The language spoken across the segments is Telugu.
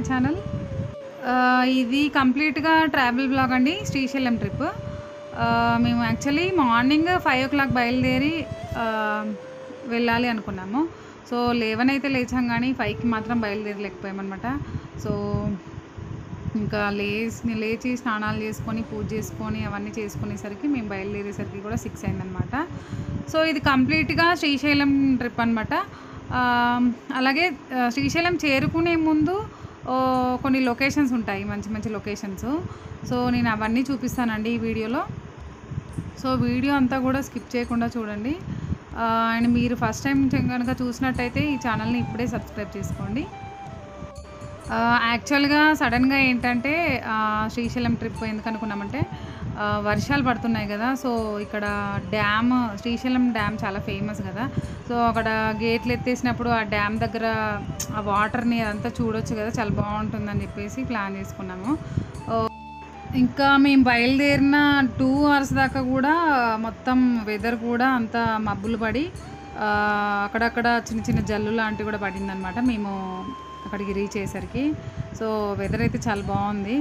ఛానల్ ఇది కంప్లీట్గా ట్రావెల్ బ్లాగ్ అండి శ్రీశైలం ట్రిప్ ఆ, మేము actually morning five o'clock బయలుదేరి ఆ, వెళ్ళాలి అనుకున్నాము సో లెవెన్ అయితే లేచాం కానీ ఫైవ్కి మాత్రం బయలుదేరలేకపోయామన్నమాట సో ఇంకా లేచి లేచి స్నానాలు చేసుకొని పూజ చేసుకొని అవన్నీ చేసుకునేసరికి మేము బయలుదేరేసరికి కూడా సిక్స్ అయిందనమాట సో ఇది కంప్లీట్గా శ్రీశైలం ట్రిప్ అనమాట అలాగే ఆ, శ్రీశైలం చేరుకునే ముందు ఓ, కొన్ని లొకేషన్స్ ఉంటాయి మంచి మంచి లొకేషన్స్ సో నేను అవన్నీ చూపిస్తానండి ఈ వీడియోలో సో వీడియో అంతా కూడా స్కిప్ చేయకుండా చూడండి ఆ, అండ్ మీరు ఫస్ట్ టైం కనుక చూసినట్టయితే ఈ ఛానల్ని ఇప్పుడే సబ్స్క్రైబ్ చేసుకోండి ఆ, యాక్చువల్గా సడన్గా ఏంటంటే ఆ, శ్రీశైలం ట్రిప్ ఎందుకు అనుకున్నామంటే ఆ, వర్షాలు పడుతున్నాయి కదా సో ఇక్కడ డ్యామ్ శ్రీశైలం డ్యామ్ చాలా ఫేమస్ కదా సో అక్కడ గేట్లు ఎత్తేసినప్పుడు ఆ డ్యామ్ దగ్గర ఆ వాటర్ని అదంతా చూడొచ్చు కదా చాలా బాగుంటుందని చెప్పేసి ప్లాన్ చేసుకున్నాము ఓ, ఇంకా మేము బయలుదేరిన టూ అవర్స్ దాకా కూడా మొత్తం వెదర్ కూడా అంత మబ్బులు పడి ఆ, అక్కడక్కడ చిన్న చిన్న జల్లు లాంటివి కూడా పడిందనమాట మేము అక్కడికి రీచ్ అయ్యేసరికి సో వెదర్ అయితే చాలా బాగుంది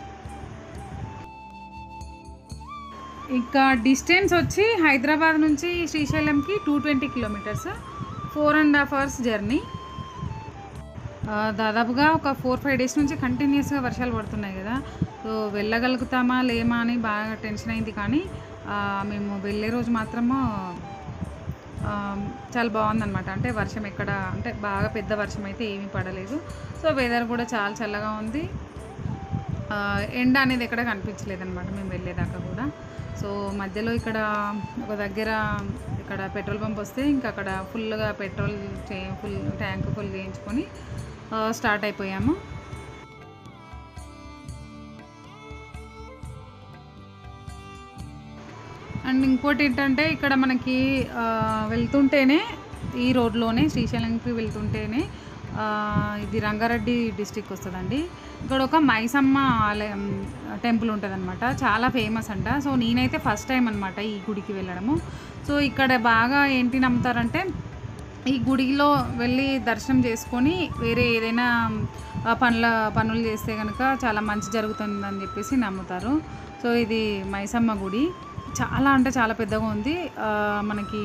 ఇంకా డిస్టెన్స్ వచ్చి హైదరాబాద్ నుంచి శ్రీశైలంకి two twenty kilometres four and half hours journey ఆ, దాదాపుగా ఒక ఫోర్ ఫైవ్ డేస్ నుంచి కంటిన్యూస్గా వర్షాలు పడుతున్నాయి కదా సో వెళ్ళగలుగుతామా లేమా అని బాగా టెన్షన్ అయింది కానీ ఆ, మేము వెళ్ళే రోజు మాత్రము ఆ, చాలా బాగుందన్నమాట అంటే వర్షం ఎక్కడ అంటే బాగా పెద్ద వర్షం అయితే ఏమీ పడలేదు సో వెదర్ కూడా చాలా చల్లగా ఉంది ఆ, ఎండ అనేది ఎక్కడ కనిపించలేదు అనమాట మేము వెళ్ళేదాకా కూడా సో మధ్యలో ఇక్కడ ఒక దగ్గర ఇక్కడ పెట్రోల్ పంప్ వస్తే ఇంకా అక్కడ ఫుల్గా పెట్రోల్ చే ఫుల్ ట్యాంక్ ఫుల్ చేయించుకొని ఆ, స్టార్ట్ అయిపోయాము అండ్ ఇంకోటి ఏంటంటే ఇక్కడ మనకి ఆ, వెళ్తుంటేనే ఈ రోడ్లోనే శ్రీశైలంకి వెళ్తుంటేనే ఆ, ఇది రంగారెడ్డి డిస్టిక్ వస్తుందండి ఇక్కడ ఒక మైసమ్మ ఆలయం టెంపుల్ ఉంటుంది చాలా ఫేమస్ అంట సో నేనైతే ఫస్ట్ టైం అనమాట ఈ గుడికి వెళ్ళడము సో ఇక్కడ బాగా ఏంటి నమ్ముతారంటే ఈ గుడిలో వెళ్ళి దర్శనం చేసుకొని వేరే ఏదైనా ఆ, పనుల పనులు చేస్తే కనుక చాలా మంచి జరుగుతుందని చెప్పేసి నమ్ముతారు సో ఇది మైసమ్మ గుడి చాలా అంటే చాలా పెద్దగా ఉంది ఆ, మనకి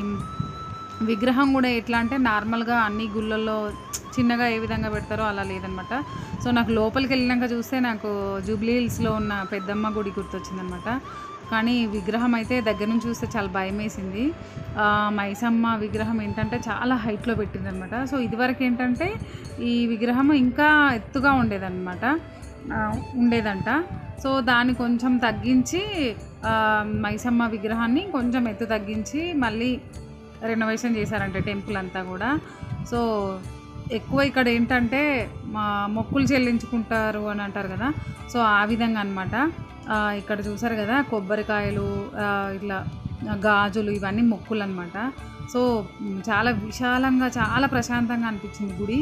విగ్రహం కూడా ఎట్లా అంటే నార్మల్గా అన్ని గుళ్ళల్లో చిన్నగా ఏ విధంగా పెడతారో అలా లేదనమాట సో నాకు లోపలికి వెళ్ళినాక చూస్తే నాకు జూబ్లీ హిల్స్లో ఉన్న పెద్దమ్మ గుడి గుర్తొచ్చిందనమాట కానీ విగ్రహం అయితే దగ్గర నుంచి చూస్తే చాలా భయం వేసింది ఆ, మైసమ్మ విగ్రహం ఏంటంటే చాలా హైట్లో పెట్టిందనమాట సో ఇదివరకు ఏంటంటే ఈ విగ్రహం ఇంకా ఎత్తుగా ఉండేదన్నమాట ఆ, ఉండేదంట సో దాన్ని కొంచెం తగ్గించి ఆ, మైసమ్మ విగ్రహాన్ని కొంచెం ఎత్తు తగ్గించి మళ్ళీ రెనోవేషన్ చేశారంట టెంపుల్ అంతా కూడా సో ఎక్కువ ఇక్కడ ఏంటంటే మా మొక్కులు చెల్లించుకుంటారు అని అంటారు కదా సో ఆ విధంగా అనమాట ఇక్కడ చూసారు కదా కొబ్బరికాయలు ఆ, ఇట్లా గాజులు ఇవన్నీ మొక్కులు అనమాట సో మ్, చాలా విశాలంగా చాలా ప్రశాంతంగా అనిపించింది గుడి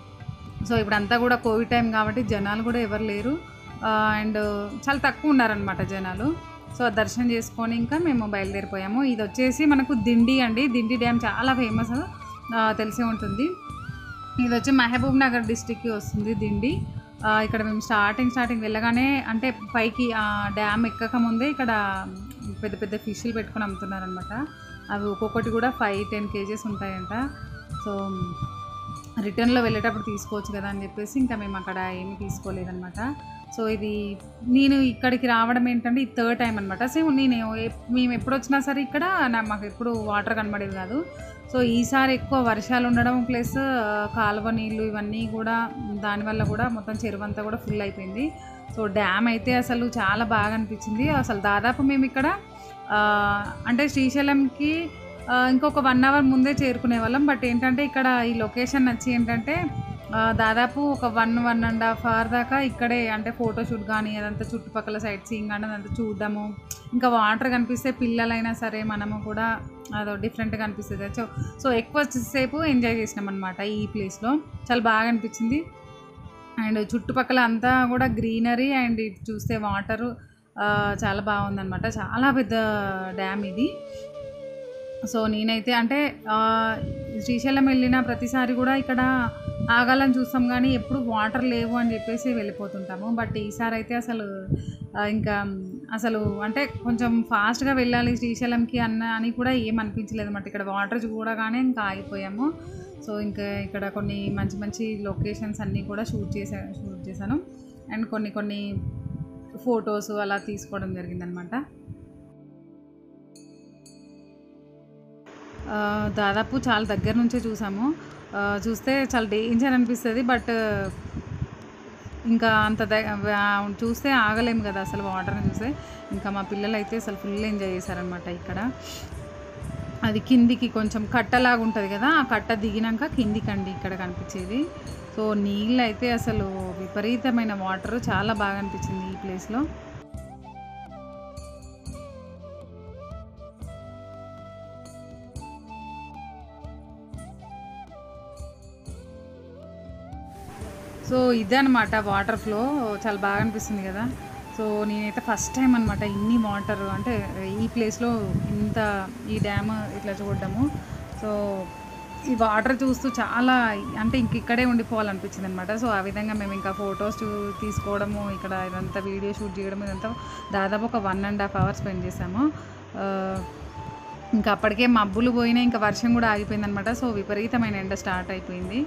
సో ఇప్పుడంతా కూడా కోవిడ్ టైం కాబట్టి జనాలు కూడా ఎవరు లేరు అండ్ చాలా తక్కువ ఉన్నారనమాట జనాలు సో దర్శనం చేసుకొని ఇంకా మేము బయలుదేరిపోయాము ఇది వచ్చేసి మనకు దిండి అండి దిండి డ్యామ్ చాలా ఫేమస్ తెలిసే ఉంటుంది ఇది వచ్చి మహబూబ్ నగర్ డిస్టిక్కి వస్తుంది దిండి ఆ, ఇక్కడ మేము స్టార్టింగ్ స్టార్టింగ్ వెళ్ళగానే అంటే పైకి ఆ డ్యామ్ ఎక్కక ముందే ఇక్కడ పెద్ద పెద్ద ఫిష్లు పెట్టుకొని అమ్ముతున్నారనమాట అవి ఒక్కొక్కటి కూడా ఫైవ్ టెన్ కేజెస్ ఉంటాయంట సో రిటర్న్లో వెళ్ళేటప్పుడు తీసుకోవచ్చు కదా అని చెప్పేసి ఇంకా మేము అక్కడ ఏమీ తీసుకోలేదన్నమాట సో ఇది నేను ఇక్కడికి రావడం ఏంటంటే ఇది థర్డ్ టైం అనమాట సో నేను ఎప్- మేము ఎప్పుడు వచ్చినా సరే ఇక్కడ నా మాకు ఎప్పుడు వాటర్ కనబడేది కాదు సో ఈసారి ఎక్కువ వర్షాలు ఉండడం ప్లస్ కాలువ నీళ్ళు ఇవన్నీ కూడా దానివల్ల కూడా మొత్తం చెరువు అంతా కూడా ఫుల్ అయిపోయింది సో డ్యామ్ అయితే అసలు చాలా బాగా అనిపించింది అసలు దాదాపు మేము ఇక్కడ ఆ, అంటే శ్రీశైలంకి ఆ, ఇంకొక వన్ అవర్ ముందే చేరుకునే వాళ్ళం బట్ ఏంటంటే ఇక్కడ ఈ లొకేషన్ నచ్చి ఏంటంటే ఆ, దాదాపు ఒక one one and half hour దాకా ఇక్కడే అంటే ఫోటోషూట్ కానీ అదంతా చుట్టుపక్కల సైట్ సీయింగ్ కానీ అదంతా చూడడము ఇంకా వాటర్ కనిపిస్తే పిల్లలైనా సరే మనము కూడా అదో డిఫరెంట్గా అనిపిస్తుంది సో సో ఎక్కువ సేపు ఎంజాయ్ చేసినాం అనమాట ఈ ప్లేస్లో చాలా బాగా అనిపించింది అండ్ చుట్టుపక్కల అంతా కూడా గ్రీనరీ అండ్ ఇటు చూస్తే వాటరు చాలా బాగుందన్నమాట చాలా పెద్ద డ్యామ్ ఇది సో నేనైతే అంటే ఆ, శ్రీశైలం వెళ్ళిన ప్రతిసారి కూడా ఇక్కడ ఆగాలని చూస్తాం కానీ ఎప్పుడు వాటర్ లేవు అని చెప్పేసి వెళ్ళిపోతుంటాము బట్ ఈసారి అయితే అసలు ఆ, ఇంకా అసలు అంటే కొంచెం ఫాస్ట్గా వెళ్ళాలి శ్రీశైలంకి అన్న అని కూడా ఏం అనిపించలేదు అన్నమాట ఇక్కడ వాటర్ చూడగానే ఇంకా ఆగిపోయాము సో ఇంకా ఇక్కడ కొన్ని మంచి మంచి లొకేషన్స్ అన్నీ కూడా షూట్ చేసా షూట్ చేశాను అండ్ కొన్ని కొన్ని ఫొటోస్ అలా తీసుకోవడం జరిగిందనమాట ఆ, దాదాపు చాలా దగ్గర నుంచే చూసాము ఆ, చూస్తే చాలా డేంజర్ అనిపిస్తుంది బట్ ఇంకా అంత ద- ఆ, చూస్తే ఆగలేము కదా అసలు వాటర్ని చూస్తే ఇంకా మా పిల్లలు అయితే అసలు ఫుల్ ఎంజాయ్ చేశారనమాట ఇక్కడ అది కిందికి కొంచెం కట్టలాగా ఉంటుంది కదా ఆ కట్ట దిగినాక కిందికండి ఇక్కడ కనిపించేది సో నీళ్ళు అయితే అసలు విపరీతమైన వాటర్ చాలా బాగా అనిపించింది ఈ ప్లేస్లో సో ఇదనమాట వాటర్ ఫ్లో చాలా బాగా అనిపిస్తుంది కదా సో నేనైతే ఫస్ట్ టైం అనమాట ఇన్ని వాటర్ అంటే ఈ ప్లేస్లో ఇంత ఈ డ్యామ్ ఇట్లా చూడడము సో ఈ వాటర్ చూస్తూ చాలా అంటే ఇంక ఇక్కడే ఉండిపోవాలనిపించింది అనమాట సో ఆ విధంగా మేము ఇంకా ఫొటోస్ తీసుకోవడము ఇక్కడ ఇదంతా వీడియో షూట్ చేయడం ఇదంతా దాదాపు ఒక one and half hour spend చేసాము ఆ, ఇంకా అప్పటికే మబ్బులు పోయినాయి ఇంకా వర్షం కూడా ఆగిపోయింది అనమాట సో విపరీతమైన ఎండ స్టార్ట్ అయిపోయింది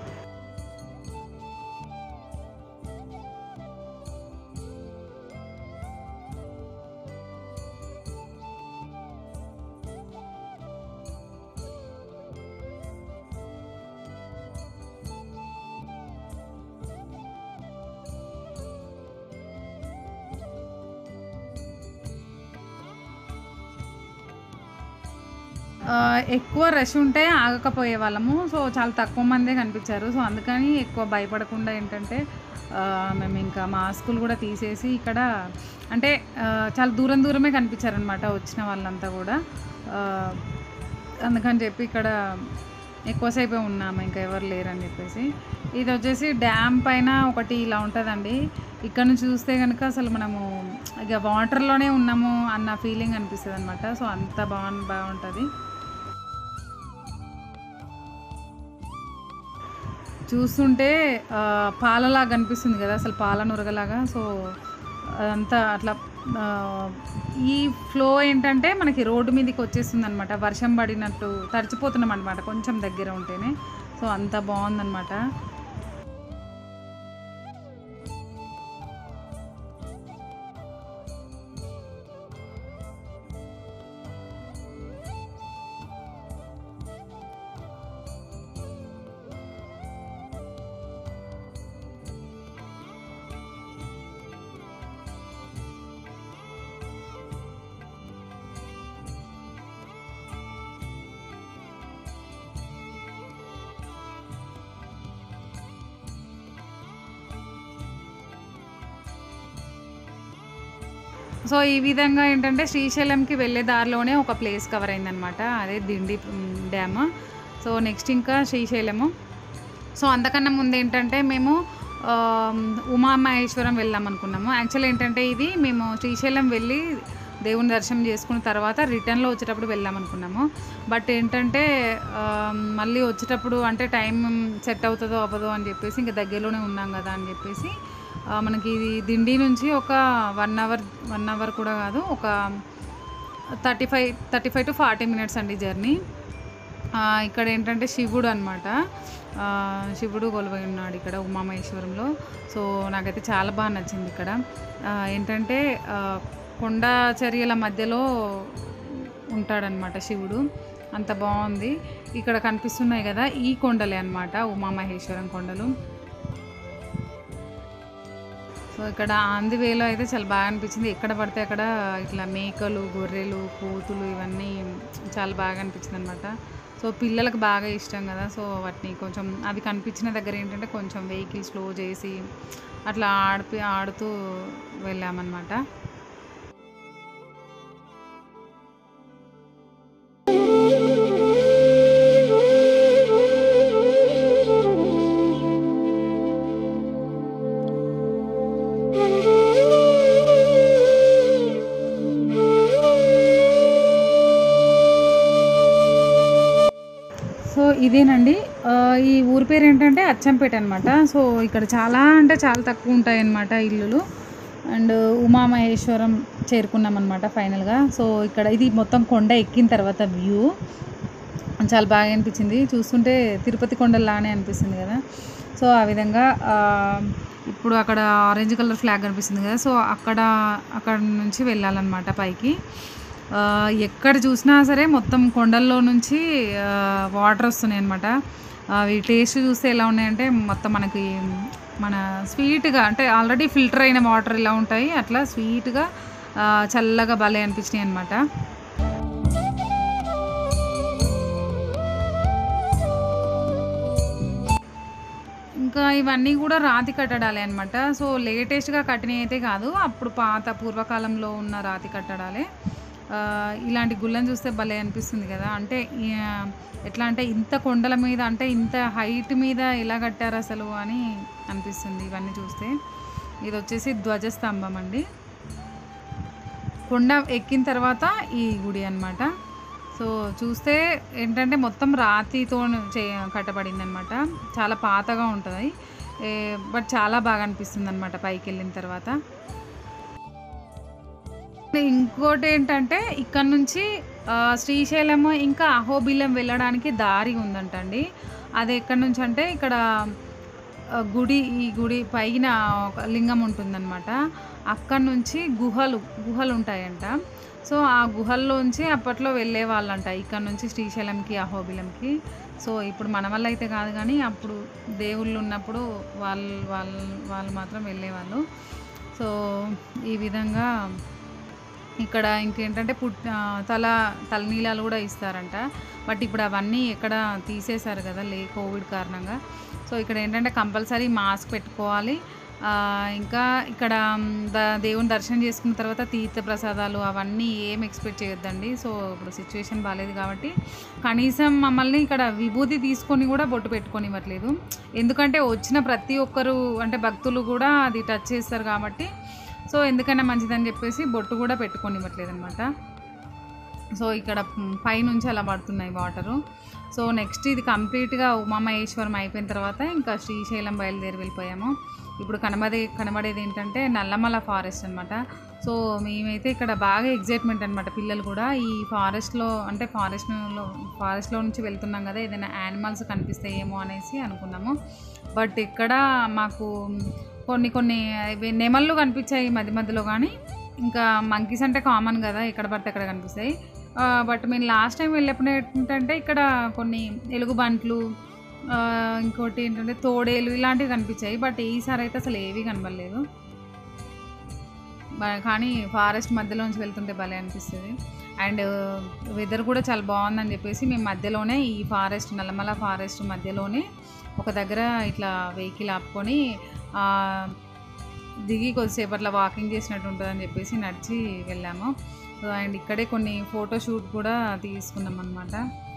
ఆ, ఎక్కువ రష్ ఉంటే ఆగకపోయే వాళ్ళము సో చాలా తక్కువ మందే కనిపించారు సో అందుకని ఎక్కువ భయపడకుండా ఏంటంటే ఆ, మేము ఇంకా మాస్కులు కూడా తీసేసి ఇక్కడ అంటే ఆ, చాలా దూరం దూరమే కనిపించారనమాట వచ్చిన వాళ్ళంతా కూడా ఆ, అందుకని చెప్పి ఇక్కడ ఎక్కువసేపే ఉన్నాము ఇంకా ఎవరు లేరని చెప్పేసి ఇది వచ్చేసి డ్యామ్ పైన ఒకటి ఇలా ఉంటుందండి ఇక్కడ నుంచి చూస్తే కనుక అసలు మనము ఇక వాటర్లోనే ఉన్నాము అన్న ఫీలింగ్ అనిపిస్తుంది అనమాట సో అంత బాగు బాగుంటుంది చూస్తుంటే ఆ, పాలలాగా అనిపిస్తుంది కదా అసలు పాల నురగలాగా సో అదంతా అట్లా ఆ, ఈ ఫ్లో ఏంటంటే మనకి రోడ్డు మీదకి వచ్చేస్తుంది అనమాట వర్షం పడినట్టు తడిచిపోతున్నాం అనమాట కొంచెం దగ్గర ఉంటేనే సో అంత బాగుందన్నమాట సో ఈ విధంగా ఏంటంటే శ్రీశైలంకి వెళ్ళే దారిలోనే ఒక ప్లేస్ కవర్ అయిందనమాట అదే దిండి డ్యామ్ సో నెక్స్ట్ ఇంకా శ్రీశైలము సో అంతకన్నా ముందు ఏంటంటే మేము ఆ, ఉమామహేశ్వరం వెళ్దాం అనుకున్నాము యాక్చువల్ ఏంటంటే ఇది మేము శ్రీశైలం వెళ్ళి దేవుని దర్శనం చేసుకున్న తర్వాత రిటర్న్లో వచ్చేటప్పుడు వెళ్దాం అనుకున్నాము బట్ ఏంటంటే ఆ, మళ్ళీ వచ్చేటప్పుడు అంటే టైం సెట్ అవుతుందో అవ్వదో అని చెప్పేసి ఇంకా దగ్గరలోనే ఉన్నాం కదా అని చెప్పేసి ఆ, మనకి ఇది దిండి నుంచి ఒక వన్ అవర్ వన్ అవర్ కూడా కాదు ఒక thirty five thirty five to forty minutes అండి జర్నీ ఆ, ఇక్కడ ఏంటంటే శివుడు అనమాట శివుడు కొలువై ఉన్నాడు ఇక్కడ ఉమామహేశ్వరంలో సో నాకైతే చాలా బాగా నచ్చింది ఇక్కడ ఆ, ఏంటంటే ఆ, కొండ చర్యల మధ్యలో ఉంటాడనమాట శివుడు అంత బాగుంది ఇక్కడ కనిపిస్తున్నాయి కదా ఈ కొండలే అనమాట ఉమామహేశ్వరం కొండలు సో ఇక్కడ ఆంధ్రవేలో అయితే చాలా బాగా అనిపించింది ఎక్కడ పడితే అక్కడ ఇట్లా మేకలు గొర్రెలు కోతులు ఇవన్నీ చాలా బాగా అనిపించింది అనమాట సో పిల్లలకు బాగా ఇష్టం కదా సో వాటిని కొంచెం అవి కనిపించిన దగ్గర ఏంటంటే కొంచెం వెహికల్ స్లో చేసి అట్లా ఆడిపి ఆడుతూ వెళ్ళామన్నమాట సో ఇదేనండి ఆ, ఈ ఊరి పేరు ఏంటంటే అచ్చంపేట అనమాట సో ఇక్కడ చాలా అంటే చాలా తక్కువ ఉంటాయి అన్నమాట ఇల్లులు అండ్ ఉమామహేశ్వరం చేరుకున్నాం అనమాట ఫైనల్గా సో ఇక్కడ ఇది మొత్తం కొండ ఎక్కిన తర్వాత వ్యూ చాలా బాగా అనిపించింది చూస్తుంటే తిరుపతి కొండలానే అనిపిస్తుంది కదా సో ఆ విధంగా ఆ, ఇప్పుడు అక్కడ ఆరెంజ్ కలర్ ఫ్లాగ్ కనిపిస్తుంది కదా సో అక్కడ అక్కడ నుంచి వెళ్ళాలన్నమాట పైకి ఆ, ఎక్కడ చూసినా సరే మొత్తం కొండల్లో నుంచి వాటర్ వస్తున్నాయి అనమాట అవి టేస్ట్ చూస్తే ఎలా ఉన్నాయంటే మొత్తం మనకి మన స్వీట్గా అంటే ఆల్రెడీ ఫిల్టర్ అయిన వాటర్ ఎలా ఉంటాయి అట్లా స్వీట్గా చల్లగా భలే అనిపించినాయి అనమాట ఇంకా ఇవన్నీ కూడా రాతి కట్టడాలే అనమాట సో లేటెస్ట్గా కట్టినవి అయితే కాదు అప్పుడు పాత పూర్వకాలంలో ఉన్న రాతి కట్టడాలే ఆ, ఇలాంటి గుళ్ళని చూస్తే భలే అనిపిస్తుంది కదా అంటే ఈ, ఆ, ఎట్లా అంటే ఇంత కొండల మీద అంటే ఇంత హైట్ మీద ఎలా కట్టారు అసలు అని అనిపిస్తుంది ఇవన్నీ చూస్తే ఇది వచ్చేసి ధ్వజస్తంభం అండి కొండ ఎక్కిన తర్వాత ఈ గుడి అన్నమాట సో చూస్తే ఏంటంటే మొత్తం రాతితో చే కట్టబడింది అనమాట చాలా పాతగా ఉంటుంది ఏ, బట్ చాలా బాగా అనిపిస్తుంది అనమాట పైకి వెళ్ళిన తర్వాత ఇంకోటి ఏంటంటే ఇక్కడ నుంచి ఆ, శ్రీశైలం ఇంకా అహోబిలం వెళ్ళడానికి దారి ఉందంటండి అది ఎక్కడి నుంచి అంటే ఇక్కడ ఆ, గుడి ఈ గుడి పైన ఒక లింగం ఉంటుందన్నమాట అక్కడ నుంచి గుహలు గుహలు ఉంటాయంట సో ఆ గుహల్లోంచి అప్పట్లో వెళ్ళే వాళ్ళంట ఇక్కడ నుంచి శ్రీశైలంకి అహోబిలంకి సో ఇప్పుడు మన వల్ల అయితే కాదు కానీ అప్పుడు దేవుళ్ళు ఉన్నప్పుడు వాళ్ళు వాళ్ళు వాళ్ళు మాత్రం వెళ్ళేవాళ్ళు సో ఈ విధంగా ఇక్కడ ఇంకేంటంటే పుట్ ఆ, తల తలనీలాలు కూడా ఇస్తారంట బట్ ఇప్పుడు అవన్నీ ఎక్కడ తీసేశారు కదా లే కోవిడ్ కారణంగా సో ఇక్కడ ఏంటంటే కంపల్సరీ మాస్క్ పెట్టుకోవాలి ఆ, ఇంకా ఇక్కడ మ్, ద దేవుని దర్శనం చేసుకున్న తర్వాత తీర్థ ప్రసాదాలు అవన్నీ ఏం ఎక్స్పెక్ట్ చేయొద్దండి సో ఇప్పుడు సిచ్యువేషన్ బాగాలేదు కాబట్టి కనీసం మమ్మల్ని ఇక్కడ విభూతి తీసుకొని కూడా బొట్టు పెట్టుకొనివ్వట్లేదు ఎందుకంటే వచ్చిన ప్రతి ఒక్కరు అంటే భక్తులు కూడా అది టచ్ చేస్తారు కాబట్టి సో ఎందుకైనా మంచిదని చెప్పేసి బొట్టు కూడా పెట్టుకొనివ్వట్లేదు అనమాట సో ఇక్కడ మ్, పైనుంచి అలా పడుతున్నాయి వాటరు సో నెక్స్ట్ ఇది కంప్లీట్గా ఉమామహేశ్వరం అయిపోయిన తర్వాత ఇంకా శ్రీశైలం బయలుదేరి వెళ్ళిపోయాము ఇప్పుడు కనబడే కనబడేది ఏంటంటే నల్లమల ఫారెస్ట్ అనమాట సో మేమైతే ఇక్కడ బాగా ఎగ్జైట్మెంట్ అనమాట పిల్లలు కూడా ఈ ఫారెస్ట్లో అంటే ఫారెస్ట్లో ఫారెస్ట్లో నుంచి వెళ్తున్నాం కదా ఏదైనా యానిమల్స్ కనిపిస్తాయేమో అనేసి అనుకున్నాము బట్ ఇక్కడ మాకు కొన్ని కొన్ని ఇవి నెమళ్ళు కనిపించాయి మధ్య మధ్యలో కానీ ఇంకా మంకీస్ అంటే కామన్ కదా ఎక్కడ పడితే అక్కడ కనిపిస్తాయి ఆ, బట్ మేము లాస్ట్ టైం వెళ్ళినప్పుడు ఏంటంటే ఇక్కడ కొన్ని ఎలుగుబంట్లు ఆ, ఇంకోటి ఏంటంటే తోడేలు ఇలాంటివి కనిపించాయి బట్ ఈసారి అయితే అసలు ఏవి కనబడలేదు బ- కానీ ఫారెస్ట్ మధ్యలోంచి వెళ్తుంటే భలే అనిపిస్తుంది అండ్ వెదర్ కూడా చాలా బాగుందని చెప్పేసి మేము మధ్యలోనే ఈ ఫారెస్ట్ నల్లమల ఫారెస్ట్ మధ్యలోనే ఒక దగ్గర ఇట్లా వెహికల్ ఆపుకొని ఆ, దిగి కొద్దిసేపు అట్లా వాకింగ్ చేసినట్టు ఉంటుందని చెప్పేసి నడిచి వెళ్ళాము సో అండ్ ఇక్కడే కొన్ని ఫోటో షూట్ కూడా తీసుకున్నాం అనమాట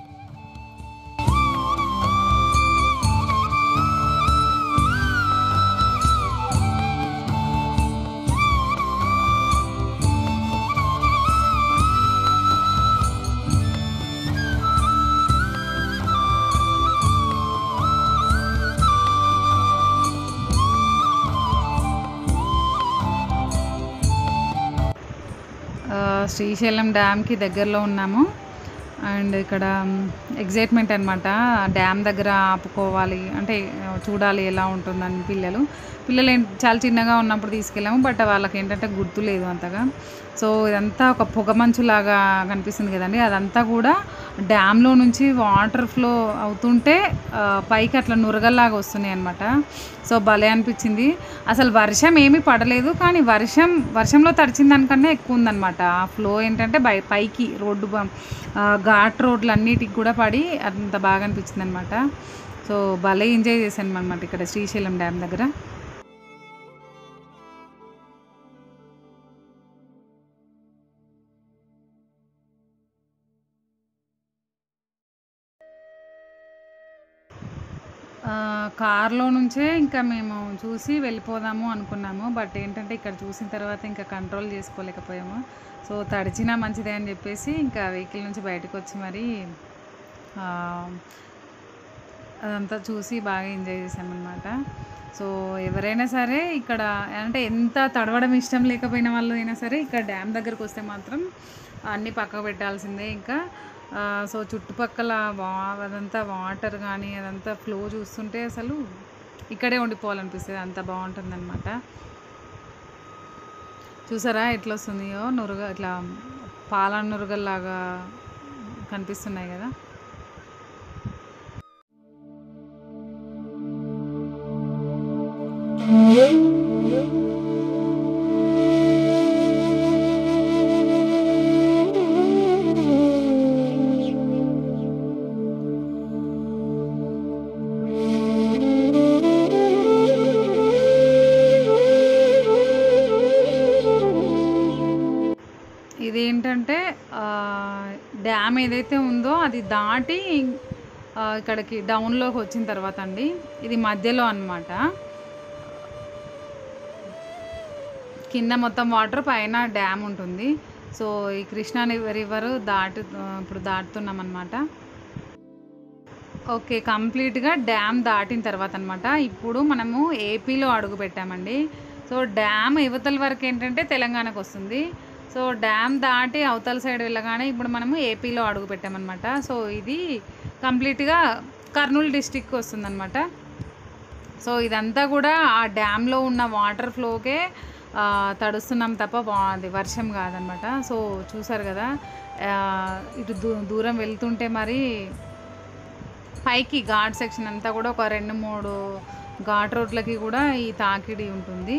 ఆ, శ్రీశైలం డ్యామ్కి దగ్గరలో ఉన్నాము అండ్ ఇక్కడ ఎగ్జైట్మెంట్ అనమాట డ్యామ్ దగ్గర ఆపుకోవాలి అంటే ఆ, చూడాలి ఎలా ఉంటుందని పిల్లలు పిల్లలు ఏం చాలా చిన్నగా ఉన్నప్పుడు తీసుకెళ్ళాము బట్ వాళ్ళకి ఏంటంటే గుర్తు లేదు అంతగా సో ఇదంతా ఒక పొగ మంచులాగా కనిపిస్తుంది కదండి అదంతా కూడా డ్యామ్లో నుంచి వాటర్ ఫ్లో అవుతుంటే ఆ, పైకి అట్లా నురగల్లాగా వస్తున్నాయి అనమాట సో భలే అనిపించింది అసలు వర్షం ఏమీ పడలేదు కానీ వర్షం వర్షంలో తడిచిన దానికన్నా ఎక్కువ ఉందన్నమాట ఆ ఫ్లో ఏంటంటే బై పైకి రోడ్డు బ- ఆ, ఘాట్ రోడ్లు అన్నిటికి కూడా పడి అంత బాగా అనిపించింది అనమాట సో భలే ఎంజాయ్ చేశాను అనమాట ఇక్కడ శ్రీశైలం డ్యామ్ దగ్గర ఆ, కార్లో నుంచే ఇంకా మేము చూసి వెళ్ళిపోదాము అనుకున్నాము బట్ ఏంటంటే ఇక్కడ చూసిన తర్వాత ఇంకా కంట్రోల్ చేసుకోలేకపోయాము సో తడిచినా మంచిదే అని చెప్పేసి ఇంకా వెహికల్ నుంచి బయటకు వచ్చి మరి ఆ, అదంతా చూసి బాగా ఎంజాయ్ చేసామన్నమాట సో ఎవరైనా సరే ఇక్కడ అంటే ఎంత తడవడం ఇష్టం లేకపోయిన వాళ్ళు అయినా సరే ఇక్కడ డ్యామ్ దగ్గరకు వస్తే మాత్రం అన్నీ పక్కకు పెట్టాల్సిందే ఇంకా ఆ, సో చుట్టుపక్కల వా అదంతా వాటర్ కానీ అదంతా ఫ్లో చూస్తుంటే అసలు ఇక్కడే ఉండిపోవాలనిపిస్తుంది అంత బాగుంటుంది అనమాట చూసారా ఎట్లా వస్తుందో నురుగ ఇట్లా పాల నురుగల్లాగా కనిపిస్తున్నాయి కదా ఇదేంటంటే ఆ, డ్యామ్ ఏదైతే ఉందో అది దాటి ఆ, ఇక్కడికి డౌన్లోకి వచ్చిన తర్వాత అండి ఇది మధ్యలో అన్నమాట కింద మొత్తం వాటర్ పైన డ్యామ్ ఉంటుంది సో ఈ కృష్ణా రివర్ దాటు ఇప్పుడు దాటుతున్నాం అనమాట ఓకే కంప్లీట్గా డ్యామ్ దాటిన తర్వాత అనమాట ఇప్పుడు మనము ఏపీలో అడుగు పెట్టామండి సో డ్యామ్ యువతల వరకు ఏంటంటే తెలంగాణకు వస్తుంది సో డ్యామ్ దాటి అవతల సైడ్ వెళ్ళగానే ఇప్పుడు మనము ఏపీలో అడుగు పెట్టామన్నమాట సో ఇది కంప్లీట్గా కర్నూలు డిస్టిక్ వస్తుందన్నమాట సో ఇదంతా కూడా ఆ డ్యామ్లో ఉన్న వాటర్ ఫ్లోకే ఆ, తడుస్తున్నాం తప్ప వా- అది వర్షం కాదనమాట సో చూసారు కదా ఆ, ఇటు దూ దూరం వెళ్తుంటే మరి పైకి ఘాట్ సెక్షన్ అంతా కూడా ఒక రెండు మూడు ఘాట్ రోడ్లకి కూడా ఈ తాకిడి ఉంటుంది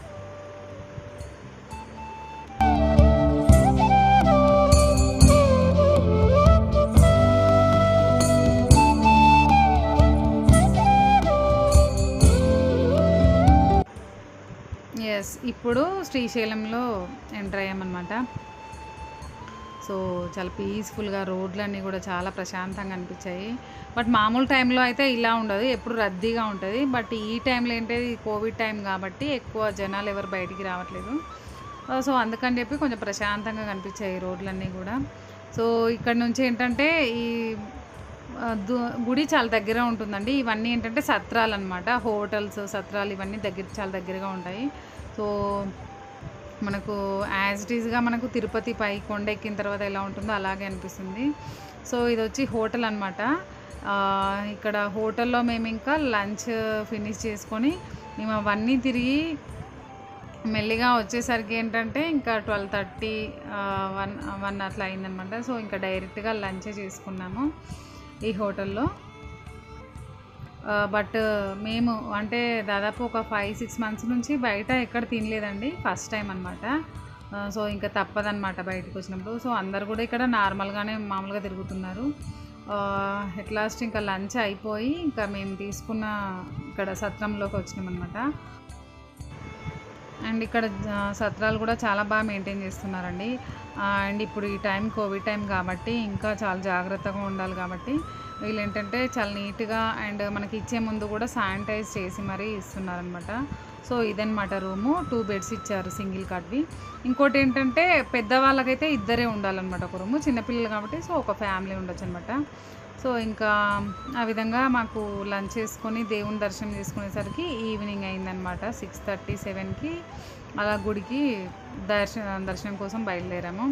ఎస్ ఇప్పుడు శ్రీశైలంలో ఎంటర్ అయ్యామన్నమాట సో చాలా పీస్ఫుల్గా రోడ్లన్నీ కూడా చాలా ప్రశాంతంగా అనిపించాయి బట్ మామూలు టైంలో అయితే ఇలా ఉండదు ఎప్పుడు రద్దీగా ఉంటుంది బట్ ఈ టైంలో ఏంటంటే కోవిడ్ టైం కాబట్టి ఎక్కువ జనాలు ఎవరు బయటికి రావట్లేదు ఆ, సో అందుకని చెప్పి కొంచెం ప్రశాంతంగా కనిపించాయి ఈ రోడ్లన్నీ కూడా సో ఇక్కడ నుంచి ఏంటంటే ఈ ఆ, దు- గుడి చాలా దగ్గర ఉంటుందండి ఇవన్నీ ఏంటంటే సత్రాలు అనమాట హోటల్స్ సత్రాలు ఇవన్నీ దగ్గర చాలా దగ్గరగా ఉంటాయి సో మనకు యాజ్ ఇట్ ఈస్గా మనకు తిరుపతి పై కొండ ఎక్కిన తర్వాత ఎలా ఉంటుందో అలాగే అనిపిస్తుంది సో ఇది వచ్చి హోటల్ అనమాట ఇక్కడ హోటల్లో మేము ఇంకా లంచ్ ఫినిష్ చేసుకొని మేము అవన్నీ తిరిగి మెల్లిగా వచ్చేసరికి ఏంటంటే ఇంకా ట్వెల్వ్ థర్టీ వన్ వన్ అట్లా అయిందనమాట సో ఇంకా డైరెక్ట్గా లంచ్ చేసుకున్నాము ఈ హోటల్లో బట్ మేము అంటే దాదాపు ఒక ఫైవ్ సిక్స్ మంత్స్ నుంచి బయట ఎక్కడ తినలేదండి ఫస్ట్ టైం అనమాట సో ఇంకా తప్పదనమాట బయటకు వచ్చినప్పుడు సో అందరు కూడా ఇక్కడ నార్మల్గానే మామూలుగా తిరుగుతున్నారు ఎట్ లాస్ట్ ఇంకా లంచ్ అయిపోయి ఇంకా మేము తీసుకున్న ఇక్కడ సత్రంలోకి వచ్చినామన్నమాట అండ్ ఇక్కడ ఆ, సత్రాలు కూడా చాలా బాగా మెయింటైన్ చేస్తున్నారండి ఆ, అండ్ ఇప్పుడు ఈ టైం కోవిడ్ టైం కాబట్టి ఇంకా చాలా జాగ్రత్తగా ఉండాలి కాబట్టి వీళ్ళు ఏంటంటే చాలా నీట్గా అండ్ మనకి ఇచ్చే ముందు కూడా శానిటైజ్ చేసి మరీ ఇస్తున్నారనమాట సో ఇదనమాట రూము టూ బెడ్స్ ఇచ్చారు సింగిల్ కాట్వి ఇంకోటి ఏంటంటే పెద్దవాళ్ళకైతే ఇద్దరే ఉండాలన్నమాట ఒక రూము చిన్నపిల్లలు కాబట్టి సో ఒక ఫ్యామిలీ ఉండొచ్చు అనమాట సో ఇంకా ఆ విధంగా మాకు లంచ్ చేసుకొని దేవుని దర్శనం చేసుకునేసరికి ఈవినింగ్ అయిందనమాట సిక్స్ థర్టీ సెవెన్కి అలా గుడికి దర్శన దర్శనం కోసం బయలుదేరాము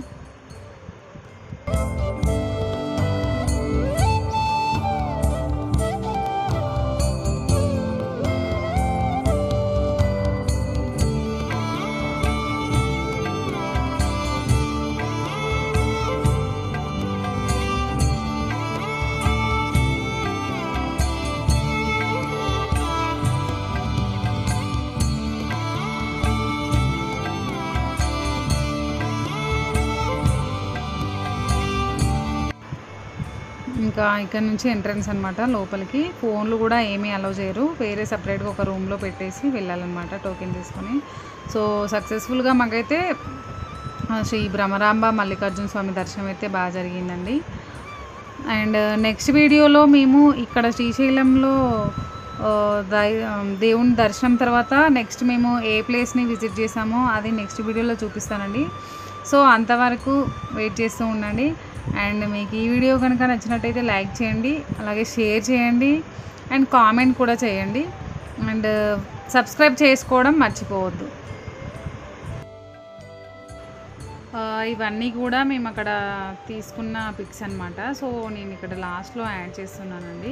ఇంకా ఇక్కడ నుంచి ఎంట్రన్స్ అనమాట లోపలికి ఫోన్లు కూడా ఏమీ అలౌ చేయరు వేరే సపరేట్గా ఒక రూమ్లో పెట్టేసి వెళ్ళాలన్నమాట టోకెన్ తీసుకొని సో సక్సెస్ఫుల్గా మాకైతే ఆ, శ్రీ భ్రమరాంబ మల్లికార్జున స్వామి దర్శనం అయితే బాగా జరిగిందండి అండ్ నెక్స్ట్ వీడియోలో మేము ఇక్కడ శ్రీశైలంలో ఆ, దై- ఆ, దేవుని దర్శనం తర్వాత నెక్స్ట్ మేము ఏ ప్లేస్ని విజిట్ చేసామో అది నెక్స్ట్ వీడియోలో చూపిస్తానండి సో అంతవరకు వెయిట్ చేస్తూ ఉండండి అండ్ మీకు ఈ వీడియో కనుక నచ్చినట్టయితే లైక్ చేయండి అలాగే షేర్ చేయండి అండ్ కామెంట్ కూడా చేయండి అండ్ సబ్స్క్రైబ్ చేసుకోవడం మర్చిపోవద్దు ఆ, ఇవన్నీ కూడా మేము అక్కడ తీసుకున్న పిక్స్ అనమాట సో నేను ఇక్కడ లాస్ట్లో యాడ్ చేస్తున్నానండి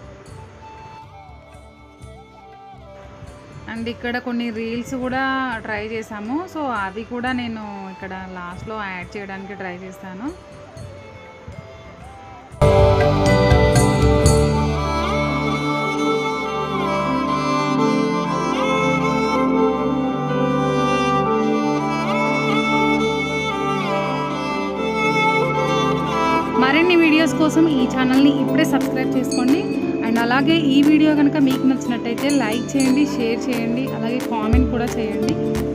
అండ్ ఇక్కడ కొన్ని రీల్స్ కూడా ట్రై చేసాము సో అవి కూడా నేను ఇక్కడ లాస్ట్లో యాడ్ చేయడానికి ట్రై చేస్తాను మరిన్ని వీడియోస్ కోసం ఈ ఛానల్ని ఇప్పుడే సబ్స్క్రైబ్ చేసుకోండి అండ్ అలాగే ఈ వీడియో కనుక మీకు నచ్చినట్టయితే లైక్ చేయండి షేర్ చేయండి అలాగే కామెంట్ కూడా చేయండి